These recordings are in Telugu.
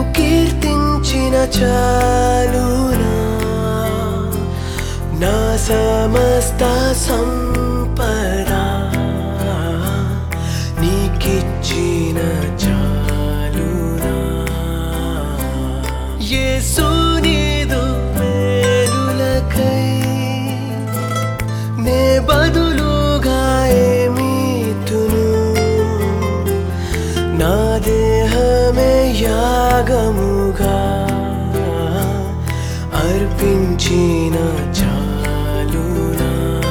కీర్తించిన చాలునా నా సమస్త సంపద నీకిచ్చిన చాలునా యేసు నీదు మేలులకై నే బదులుగా ఏమీతును నా దేహమే యాగముగా అర్పించిన చాలునా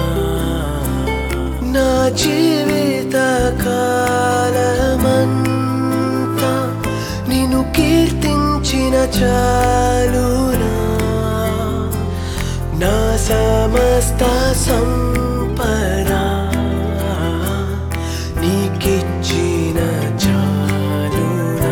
నా జీవిత కాలమంతా నిన్ను కీర్తించిన చాలునా నా సమస్త సంపద నీకిచ్చిన చాలునా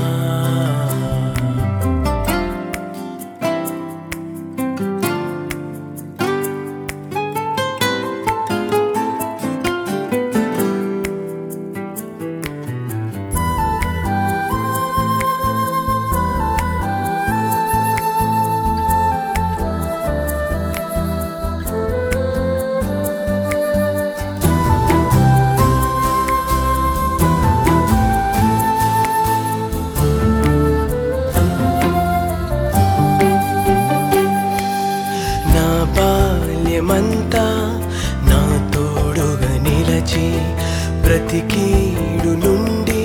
నా బాల్యమంతా నా తోడుగా నిలచి ప్రతి కీడు నుండి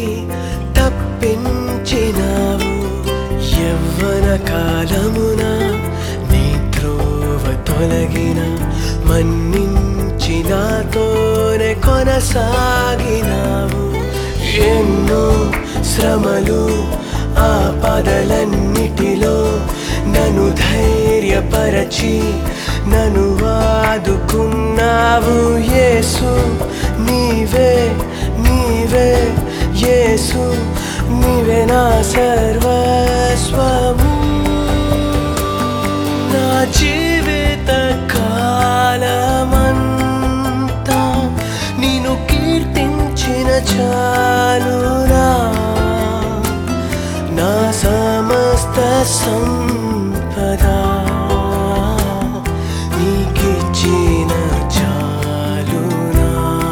తప్పించినావు యవ్వన కాలమున నీ త్రోవ తొలగిన మన్నించి నాతోనే కొనసాగినావు ఎన్నో శ్రమలు ఆపదలన్నిటిలో నన్ను ధైర్యపరచి నన్ను ఆదుకున్నావు యేసు నీవే నీవే యేసు నీవే నా సర్వస్వము నా జీవిత కాలమంతా నేను కీర్తించిన చాలునా నా సమస్త సంపద నీకిచ్చిన చాలునా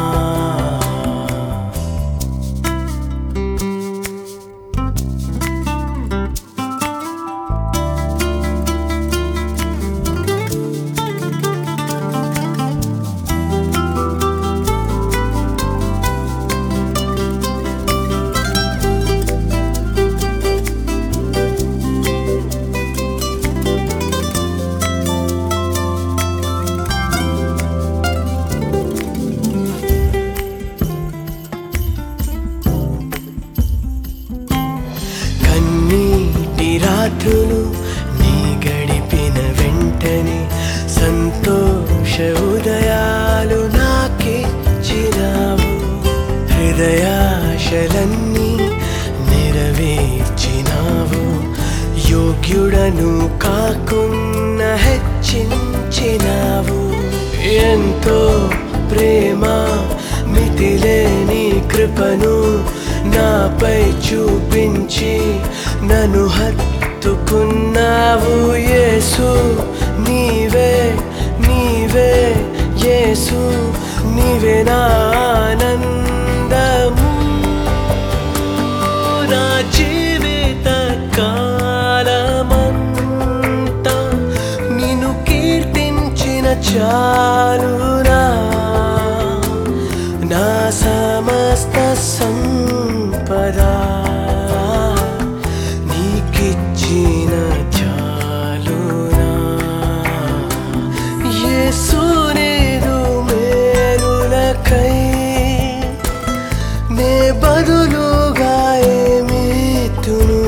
కన్నీటి రాత్రులు నీ గడిపిన వెంటనే సంతోష ఉదయాలు నాకిచ్చినావు హృదయాశలన్నీ నెరవేర్చినావు యోగ్యుడను కాకున్న హెచ్చించినావు ఎంతో ప్రేమ మితిలేని కృపను నాపై చూపించి నన్ను హత్తుకున్నావు యేసు నీవే నీవే యేసు నీవే నా ఆనందము నా జీవిత కాలమంతా నిన్ను కీర్తించిన చాలునా నా సమస్త సంపద నీకిచ్చిన చాలునా యేసు నీదు మేలులకై నే బదులుగా ఏమీతును